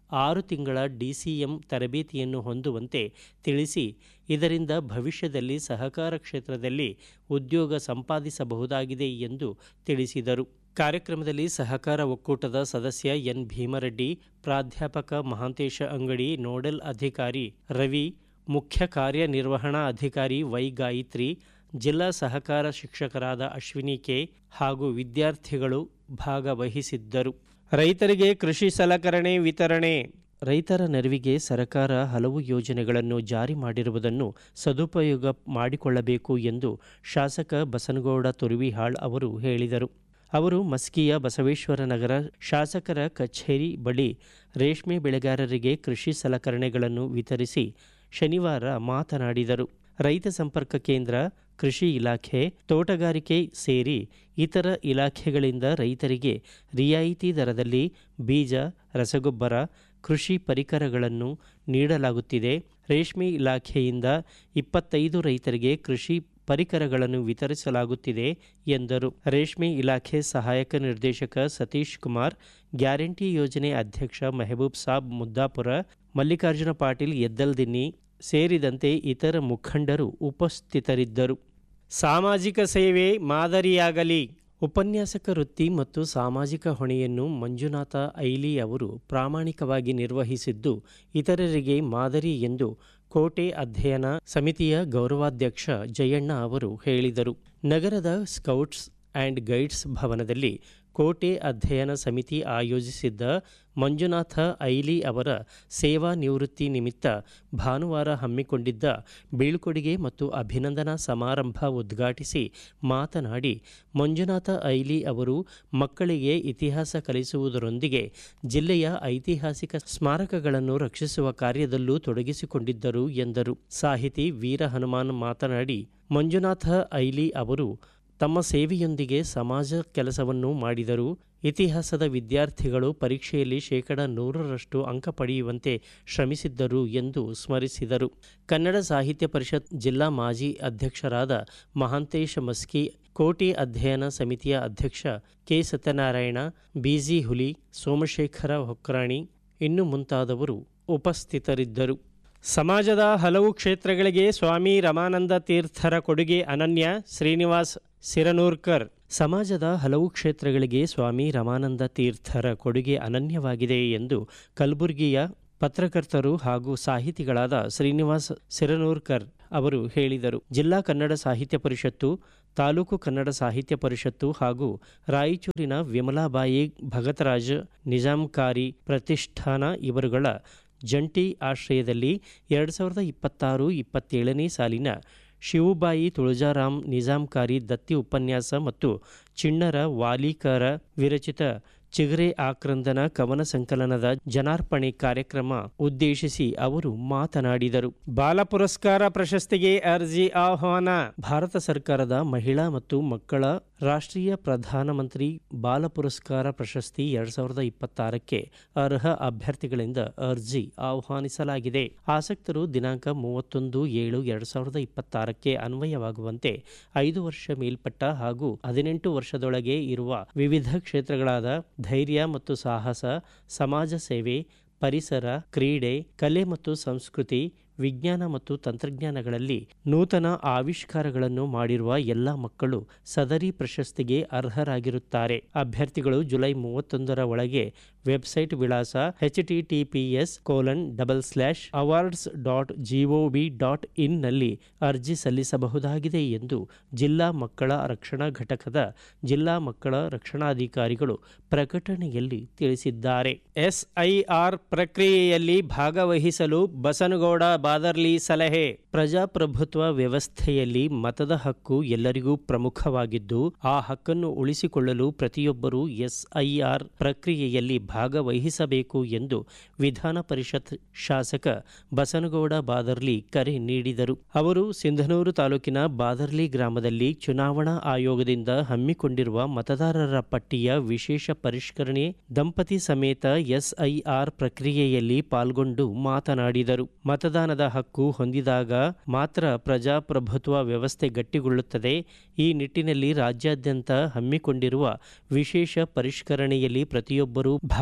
ಆರು ತಿಂಗಳ ಡಿಸಿಎಂ ತರಬೇತಿಯನ್ನು ಹೊಂದುವಂತೆ ತಿಳಿಸಿ ಇದರಿಂದ ಭವಿಷ್ಯದಲ್ಲಿ ಸಹಕಾರ ಕ್ಷೇತ್ರದಲ್ಲಿ ಉದ್ಯೋಗ ಸಂಪಾದಿಸಬಹುದಾಗಿದೆ ಎಂದು ತಿಳಿಸಿದರು ಕಾರ್ಯಕ್ರಮದಲ್ಲಿ ಸಹಕಾರ ಒಕ್ಕೂಟದ ಸದಸ್ಯ ಎನ್ ಭೀಮರೆಡ್ಡಿ ಪ್ರಾಧ್ಯಾಪಕ ಮಹಾಂತೇಶ ಅಂಗಡಿ ನೋಡೆಲ್ ಅಧಿಕಾರಿ ರವಿ ಮುಖ್ಯ ಕಾರ್ಯನಿರ್ವಹಣಾ ಅಧಿಕಾರಿ ವೈ ಗಾಯತ್ರಿ ಜಿಲ್ಲಾ ಸಹಕಾರ ಶಿಕ್ಷಕರಾದ ಅಶ್ವಿನಿ ಕೆ ಹಾಗೂ ವಿದ್ಯಾರ್ಥಿಗಳು ಭಾಗವಹಿಸಿದ್ದರು ರೈತರಿಗೆ ಕೃಷಿ ಸಲಕರಣೆ ವಿತರಣೆ ರೈತರ ನೆರವಿಗೆ ಸರ್ಕಾರ ಹಲವು ಯೋಜನೆಗಳನ್ನು ಜಾರಿ ಮಾಡಿರುವುದನ್ನು ಸದುಪಯೋಗ ಮಾಡಿಕೊಳ್ಳಬೇಕು ಎಂದು ಶಾಸಕ ಬಸನಗೌಡ ತುರುವಿಹಾಳ್ ಅವರು ಹೇಳಿದರು ಅವರು ಮಸ್ಕಿಯ ಬಸವೇಶ್ವರ ನಗರ ಶಾಸಕರ ಕಚೇರಿ ಬಳಿ ರೇಷ್ಮೆ ಬೆಳೆಗಾರರಿಗೆ ಕೃಷಿ ಸಲಕರಣೆಗಳನ್ನು ವಿತರಿಸಿ ಶನಿವಾರ ಮಾತನಾಡಿದರು ರೈತ ಸಂಪರ್ಕ ಕೇಂದ್ರ ಕೃಷಿ ಇಲಾಖೆ ತೋಟಗಾರಿಕೆ ಸೇರಿ ಇತರ ಇಲಾಖೆಗಳಿಂದ ರೈತರಿಗೆ ರಿಯಾಯಿತಿ ದರದಲ್ಲಿ ಬೀಜ ರಸಗೊಬ್ಬರ ಕೃಷಿ ಪರಿಕರಗಳನ್ನು ನೀಡಲಾಗುತ್ತಿದೆ ರೇಷ್ಮೆ ಇಲಾಖೆಯಿಂದ ಇಪ್ಪತ್ತೈದು ರೈತರಿಗೆ ಕೃಷಿ ಪರಿಕರಗಳನ್ನು ವಿತರಿಸಲಾಗುತ್ತಿದೆ ಎಂದರು ರೇಷ್ಮೆ ಇಲಾಖೆ ಸಹಾಯಕ ನಿರ್ದೇಶಕ ಸತೀಶ್ ಕುಮಾರ್ ಗ್ಯಾರಂಟಿ ಯೋಜನೆ ಅಧ್ಯಕ್ಷ ಮೆಹಬೂಬ್ ಸಾಬ್ ಮುದ್ದಾಪುರ ಮಲ್ಲಿಕಾರ್ಜುನ ಪಾಟೀಲ್ ಎದ್ದಲ್ದಿನ್ನಿ ಸೇರಿದಂತೆ ಇತರ ಮುಖಂಡರು ಉಪಸ್ಥಿತರಿದ್ದರು ಸಾಮಾಜಿಕ ಸೇವೆ ಮಾದರಿಯಾಗಲಿ ಉಪನ್ಯಾಸಕ ವೃತ್ತಿ ಮತ್ತು ಸಾಮಾಜಿಕ ಹೊಣೆಯನ್ನು ಮಂಜುನಾಥ ಐಲಿ ಅವರು ಪ್ರಾಮಾಣಿಕವಾಗಿ ನಿರ್ವಹಿಸಿದ್ದು ಇತರರಿಗೆ ಮಾದರಿ ಎಂದು ಕೋಟೆ ಅಧ್ಯಯನ ಸಮಿತಿಯ ಗೌರವಾಧ್ಯಕ್ಷ ಜಯಣ್ಣ ಅವರು ಹೇಳಿದರು ನಗರದ ಸ್ಕೌಟ್ಸ್ ಆ್ಯಂಡ್ ಗೈಡ್ಸ್ ಭವನದಲ್ಲಿ ಕೋಟೆ ಅಧ್ಯಯನ ಸಮಿತಿ ಆಯೋಜಿಸಿದ್ದ ಮಂಜುನಾಥ ಐಲಿ ಅವರ ಸೇವಾ ನಿವೃತ್ತಿ ನಿಮಿತ್ತ ಭಾನುವಾರ ಹಮ್ಮಿಕೊಂಡಿದ್ದ ಬೀಳ್ಕೊಡುಗೆ ಮತ್ತು ಅಭಿನಂದನಾ ಸಮಾರಂಭ ಉದ್ಘಾಟಿಸಿ ಮಾತನಾಡಿ ಮಂಜುನಾಥ ಐಲಿ ಅವರು ಮಕ್ಕಳಿಗೆ ಇತಿಹಾಸ ಕಲಿಸುವುದರೊಂದಿಗೆ ಜಿಲ್ಲೆಯ ಐತಿಹಾಸಿಕ ಸ್ಮಾರಕಗಳನ್ನು ರಕ್ಷಿಸುವ ಕಾರ್ಯದಲ್ಲೂ ತೊಡಗಿಸಿಕೊಂಡಿದ್ದರು ಎಂದರು ಸಾಹಿತಿ ವೀರ ಹನುಮಾನ್ ಮಾತನಾಡಿ ಮಂಜುನಾಥ ಐಲಿ ಅವರು ತಮ್ಮ ಸೇವೆಯೊಂದಿಗೆ ಸಮಾಜ ಕೆಲಸವನ್ನು ಮಾಡಿದರು ಇತಿಹಾಸದ ವಿದ್ಯಾರ್ಥಿಗಳು ಪರೀಕ್ಷೆಯಲ್ಲಿ ಶೇಕಡ ನೂರರಷ್ಟು ಅಂಕ ಪಡೆಯುವಂತೆ ಶ್ರಮಿಸಿದ್ದರು ಎಂದು ಸ್ಮರಿಸಿದರು ಕನ್ನಡ ಸಾಹಿತ್ಯ ಪರಿಷತ್ ಜಿಲ್ಲಾ ಮಾಜಿ ಅಧ್ಯಕ್ಷರಾದ ಮಹಾಂತೇಶ ಮಸ್ಕಿ ಕೋಟಿ ಅಧ್ಯಯನ ಸಮಿತಿಯ ಅಧ್ಯಕ್ಷ ಕೆ ಸತ್ಯನಾರಾಯಣ ಬಿಜಿ ಹುಲಿ ಸೋಮಶೇಖರ ಹೊಕ್ರಾಣಿ ಇನ್ನು ಮುಂತಾದವರು ಉಪಸ್ಥಿತರಿದ್ದರು ಸಮಾಜದ ಹಲವು ಕ್ಷೇತ್ರಗಳಿಗೆ ಸ್ವಾಮಿ ರಮಾನಂದ ತೀರ್ಥರ ಕೊಡುಗೆ ಅನನ್ಯ ಶ್ರೀನಿವಾಸ್ ಸಿರನೂರ್ಕರ್ ಸಮಾಜದ ಹಲವು ಕ್ಷೇತ್ರಗಳಿಗೆ ಸ್ವಾಮಿ ರಮಾನಂದ ತೀರ್ಥರ ಕೊಡುಗೆ ಅನನ್ಯವಾಗಿದೆ ಎಂದು ಕಲಬುರಗಿಯ ಪತ್ರಕರ್ತರು ಹಾಗೂ ಸಾಹಿತಿಗಳಾದ ಶ್ರೀನಿವಾಸ್ ಸಿರನೂರ್ಕರ್ ಅವರು ಹೇಳಿದರು ಜಿಲ್ಲಾ ಕನ್ನಡ ಸಾಹಿತ್ಯ ಪರಿಷತ್ತು ತಾಲೂಕು ಕನ್ನಡ ಸಾಹಿತ್ಯ ಪರಿಷತ್ತು ಹಾಗೂ ರಾಯಚೂರಿನ ವಿಮಲಾಬಾಯಿ ಭಗತರಾಜ್ ನಿಜಾಂಕಾರಿ ಪ್ರತಿಷ್ಠಾನ ಇವರುಗಳ ಜಂಟಿ ಆಶ್ರಯದಲ್ಲಿ ಎರಡು ಸಾವಿರದ ಇಪ್ಪತ್ತಾರು ಇಪ್ಪತ್ತೇಳನೇ ಸಾಲಿನ ಶಿವುಬಾಯಿ ತುಳಜಾರಾಮ್ ನಿಜಾಂಕಾರಿ ದತ್ತಿ ಉಪನ್ಯಾಸ ಮತ್ತು ಚಿಣ್ಣರ ವಾಲಿಕರ ವಿರಚಿತ ಚಿಗರೆ ಆಕ್ರಂದನ ಕವನ ಸಂಕಲನದ ಜನಾರ್ಪಣೆ ಕಾರ್ಯಕ್ರಮ ಉದ್ದೇಶಿಸಿ ಅವರು ಮಾತನಾಡಿದರು ಬಾಲ ಪುರಸ್ಕಾರ ಪ್ರಶಸ್ತಿಗೆ ಅರ್ಜಿ ಆಹ್ವಾನ ಭಾರತ ಸರ್ಕಾರದ ಮಹಿಳಾ ಮತ್ತು ಮಕ್ಕಳ ರಾಷ್ಟ್ರೀಯ ಪ್ರಧಾನಮಂತ್ರಿ ಬಾಲ ಪುರಸ್ಕಾರ ಪ್ರಶಸ್ತಿ ಎರಡ್ ಸಾವಿರದ ಇಪ್ಪತ್ತಾರಕ್ಕೆ ಅರ್ಹ ಅಭ್ಯರ್ಥಿಗಳಿಂದ ಅರ್ಜಿ ಆಹ್ವಾನಿಸಲಾಗಿದೆ ಆಸಕ್ತರು ದಿನಾಂಕ ಮೂವತ್ತೊಂದು ಏಳು ಎರಡ್ ಸಾವಿರದ ಇಪ್ಪತ್ತಾರಕ್ಕೆ ಅನ್ವಯವಾಗುವಂತೆ ಐದು ವರ್ಷ ಮೇಲ್ಪಟ್ಟ ಹಾಗೂ ಹದಿನೆಂಟು ವರ್ಷದೊಳಗೆ ಇರುವ ವಿವಿಧ ಕ್ಷೇತ್ರಗಳಾದ ಧೈರ್ಯ ಮತ್ತು ಸಾಹಸ ಸಮಾಜ ಸೇವೆ ಪರಿಸರ ಕ್ರೀಡೆ ಕಲೆ ಮತ್ತು ಸಂಸ್ಕೃತಿ ವಿಜ್ಞಾನ ಮತ್ತು ತಂತ್ರಜ್ಞಾನಗಳಲ್ಲಿ ನೂತನ ಆವಿಷ್ಕಾರಗಳನ್ನು ಮಾಡಿರುವ ಎಲ್ಲ ಮಕ್ಕಳು ಸದರಿ ಪ್ರಶಸ್ತಿಗೆ ಅರ್ಹರಾಗಿರುತ್ತಾರೆ ಅಭ್ಯರ್ಥಿಗಳು ಜುಲೈ ಮೂವತ್ತೊಂದರ ಒಳಗೆ ವೆಬ್ಸೈಟ್ ವಿಳಾಸ H T T P S colon double slash awards dot gov dot ಇನ್ನಲ್ಲಿ ಅರ್ಜಿ ಸಲ್ಲಿಸಬಹುದಾಗಿದೆ ಎಂದು ಜಿಲ್ಲಾ ಮಕ್ಕಳ ರಕ್ಷಣಾ ಘಟಕದ ಜಿಲ್ಲಾ ಮಕ್ಕಳ ರಕ್ಷಣಾಧಿಕಾರಿಗಳು ಪ್ರಕಟಣೆಯಲ್ಲಿ ತಿಳಿಸಿದ್ದಾರೆ ಎಸ್ಐಆರ್ ಪ್ರಕ್ರಿಯೆಯಲ್ಲಿ ಭಾಗವಹಿಸಲು ಬಸನಗೌಡ ಬಾದರ್ಲಿ ಸಲಹೆ ಪ್ರಜಾಪ್ರಭುತ್ವ ವ್ಯವಸ್ಥೆಯಲ್ಲಿ ಮತದ ಹಕ್ಕು ಎಲ್ಲರಿಗೂ ಪ್ರಮುಖವಾಗಿದ್ದು ಆ ಹಕ್ಕನ್ನು ಉಳಿಸಿಕೊಳ್ಳಲು ಪ್ರತಿಯೊಬ್ಬರೂ ಎಸ್ಐಆರ್ ಪ್ರಕ್ರಿಯೆಯಲ್ಲಿ ಭಾಗವಹಿಸಬೇಕು ಎಂದು ವಿಧಾನ ಪರಿಷತ್ ಶಾಸಕ ಬಸನಗೌಡ ಬಾದರ್ಲಿ ಕರೆ ನೀಡಿದರು ಅವರು ಸಿಂಧನೂರು ತಾಲೂಕಿನ ಬಾದರ್ಲಿ ಗ್ರಾಮದಲ್ಲಿ ಚುನಾವಣಾ ಆಯೋಗದಿಂದ ಹಮ್ಮಿಕೊಂಡಿರುವ ಮತದಾರರ ಪಟ್ಟಿಯ ವಿಶೇಷ ಪರಿಷ್ಕರಣೆ ದಂಪತಿ ಸಮೇತ ಎಸ್ಐಆರ್ ಪ್ರಕ್ರಿಯೆಯಲ್ಲಿ ಪಾಲ್ಗೊಂಡು ಮಾತನಾಡಿದರು ಮತದಾನದ ಹಕ್ಕು ಹೊಂದಿದಾಗ ಮಾತ್ರ ಪ್ರಜಾಪ್ರಭುತ್ವ ವ್ಯವಸ್ಥೆ ಗಟ್ಟಿಗೊಳ್ಳುತ್ತದೆ ಈ ನಿಟ್ಟಿನಲ್ಲಿ ರಾಜ್ಯಾದ್ಯಂತ ಹಮ್ಮಿಕೊಂಡಿರುವ ವಿಶೇಷ ಪರಿಷ್ಕರಣೆಯಲ್ಲಿ ಪ್ರತಿಯೊಬ್ಬರೂ ಭಾಗ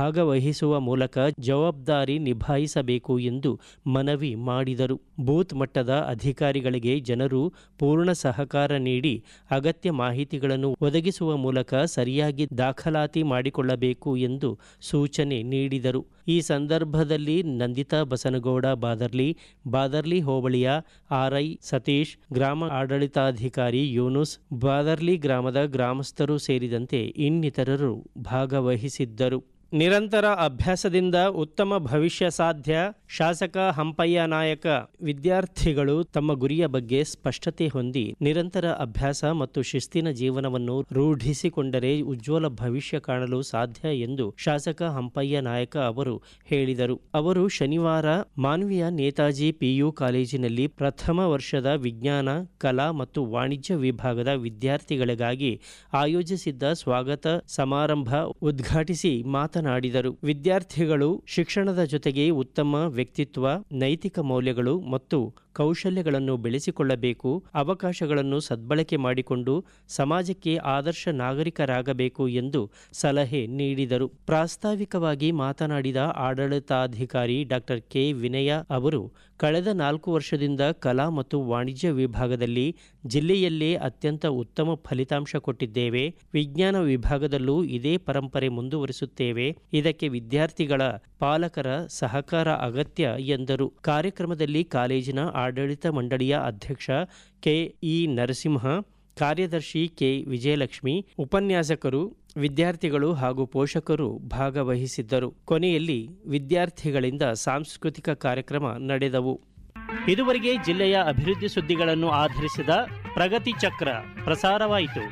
ಭಾಗವಹಿಸುವ ಮೂಲಕ ಜವಾಬ್ದಾರಿ ನಿಭಾಯಿಸಬೇಕು ಎಂದು ಮನವಿ ಮಾಡಿದರು ಬೂತ್ ಮಟ್ಟದ ಅಧಿಕಾರಿಗಳಿಗೆ ಜನರು ಪೂರ್ಣ ಸಹಕಾರ ನೀಡಿ ಅಗತ್ಯ ಮಾಹಿತಿಗಳನ್ನು ಒದಗಿಸುವ ಮೂಲಕ ಸರಿಯಾಗಿ ದಾಖಲಾತಿ ಮಾಡಿಕೊಳ್ಳಬೇಕು ಎಂದು ಸೂಚನೆ ನೀಡಿದರು ಈ ಸಂದರ್ಭದಲ್ಲಿ ನಂದಿತಾ ಬಸನಗೌಡ ಬಾದರ್ಲಿ ಬಾದರ್ಲಿ ಹೋಬಳಿಯ ಆರ್ಐ ಸತೀಶ್ ಗ್ರಾಮ ಆಡಳಿತಾಧಿಕಾರಿ ಯೂನುಸ್ ಬಾದರ್ಲಿ ಗ್ರಾಮದ ಗ್ರಾಮಸ್ಥರು ಸೇರಿದಂತೆ ಇನ್ನಿತರರು ಭಾಗವಹಿಸಿದ್ದರು ನಿರಂತರ ಅಭ್ಯಾಸದಿಂದ ಉತ್ತಮ ಭವಿಷ್ಯ ಸಾಧ್ಯ ಶಾಸಕ ಹಂಪಯ್ಯ ನಾಯಕ ವಿದ್ಯಾರ್ಥಿಗಳು ತಮ್ಮ ಗುರಿಯ ಬಗ್ಗೆ ಸ್ಪಷ್ಟತೆ ಹೊಂದಿ ನಿರಂತರ ಅಭ್ಯಾಸ ಮತ್ತು ಶಿಸ್ತಿನ ಜೀವನವನ್ನು ರೂಢಿಸಿಕೊಂಡರೆ ಉಜ್ವಲ ಭವಿಷ್ಯ ಕಾಣಲು ಸಾಧ್ಯ ಎಂದು ಶಾಸಕ ಹಂಪಯ್ಯ ನಾಯಕ ಅವರು ಹೇಳಿದರು ಅವರು ಶನಿವಾರ ಮಾನ್ವೀಯ ನೇತಾಜಿ ಪಿಯು ಕಾಲೇಜಿನಲ್ಲಿ ಪ್ರಥಮ ವರ್ಷದ ವಿಜ್ಞಾನ ಕಲಾ ಮತ್ತು ವಾಣಿಜ್ಯ ವಿಭಾಗದ ವಿದ್ಯಾರ್ಥಿಗಳಿಗಾಗಿ ಆಯೋಜಿಸಿದ್ದ ಸ್ವಾಗತ ಸಮಾರಂಭ ಉದ್ಘಾಟಿಸಿ ಮಾತನಾಡಿದರು ವಿದ್ಯಾರ್ಥಿಗಳು ಶಿಕ್ಷಣದ ಜೊತೆಗೆ ಉತ್ತಮ ವ್ಯಕ್ತಿತ್ವ ನೈತಿಕ ಮೌಲ್ಯಗಳು ಮತ್ತು ಕೌಶಲ್ಯಗಳನ್ನು ಬೆಳೆಸಿಕೊಳ್ಳಬೇಕು ಅವಕಾಶಗಳನ್ನು ಸದ್ಬಳಕೆ ಮಾಡಿಕೊಂಡು ಸಮಾಜಕ್ಕೆ ಆದರ್ಶ ನಾಗರಿಕರಾಗಬೇಕು ಎಂದು ಸಲಹೆ ನೀಡಿದರು ಪ್ರಾಸ್ತಾವಿಕವಾಗಿ ಮಾತನಾಡಿದ ಆಡಳಿತಾಧಿಕಾರಿ ಡಾಕ್ಟರ್ ಕೆ ವಿನಯ ಅವರು ಕಳೆದ ನಾಲ್ಕು ವರ್ಷದಿಂದ ಕಲಾ ಮತ್ತು ವಾಣಿಜ್ಯ ವಿಭಾಗದಲ್ಲಿ ಜಿಲ್ಲೆಯಲ್ಲೇ ಅತ್ಯಂತ ಉತ್ತಮ ಫಲಿತಾಂಶ ಕೊಟ್ಟಿದ್ದೇವೆ ವಿಜ್ಞಾನ ವಿಭಾಗದಲ್ಲೂ ಇದೇ ಪರಂಪರೆ ಮುಂದುವರಿಸುತ್ತೇವೆ ಇದಕ್ಕೆ ವಿದ್ಯಾರ್ಥಿಗಳ ಪಾಲಕರ ಸಹಕಾರ ಅಗತ್ಯ ಎಂದರು ಕಾರ್ಯಕ್ರಮದಲ್ಲಿ ಕಾಲೇಜಿನ ಆಡಳಿತ ಮಂಡಳಿಯ ಅಧ್ಯಕ್ಷ ಕೆಇ ನರಸಿಂಹ ಕಾರ್ಯದರ್ಶಿ ಕೆ ವಿಜಯಲಕ್ಷ್ಮಿ ಉಪನ್ಯಾಸಕರು ವಿದ್ಯಾರ್ಥಿಗಳು ಹಾಗೂ ಪೋಷಕರು ಭಾಗವಹಿಸಿದ್ದರು ಕೊನೆಯಲ್ಲಿ ವಿದ್ಯಾರ್ಥಿಗಳಿಂದ ಸಾಂಸ್ಕೃತಿಕ ಕಾರ್ಯಕ್ರಮ ನಡೆದವು ಇದುವರೆಗೆ ಜಿಲ್ಲೆಯ ಅಭಿವೃದ್ಧಿ ಸುದ್ದಿಗಳನ್ನು ಆಧರಿಸಿದ ಪ್ರಗತಿ ಚಕ್ರ ಪ್ರಸಾರವಾಯಿತು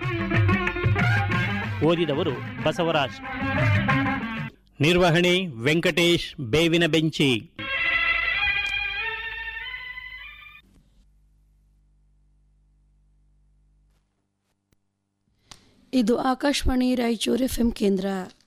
ಓದಿದವರು ಬಸವರಾಜ್ ನಿರ್ವಹಣೆ ವೆಂಕಟೇಶ್ ಬೇವಿನ ಬೆಂಚಿ ಇದು ಆಕಾಶವಾಣಿ ರಾಯಚೂರು ಎಫ್ ಕೇಂದ್ರ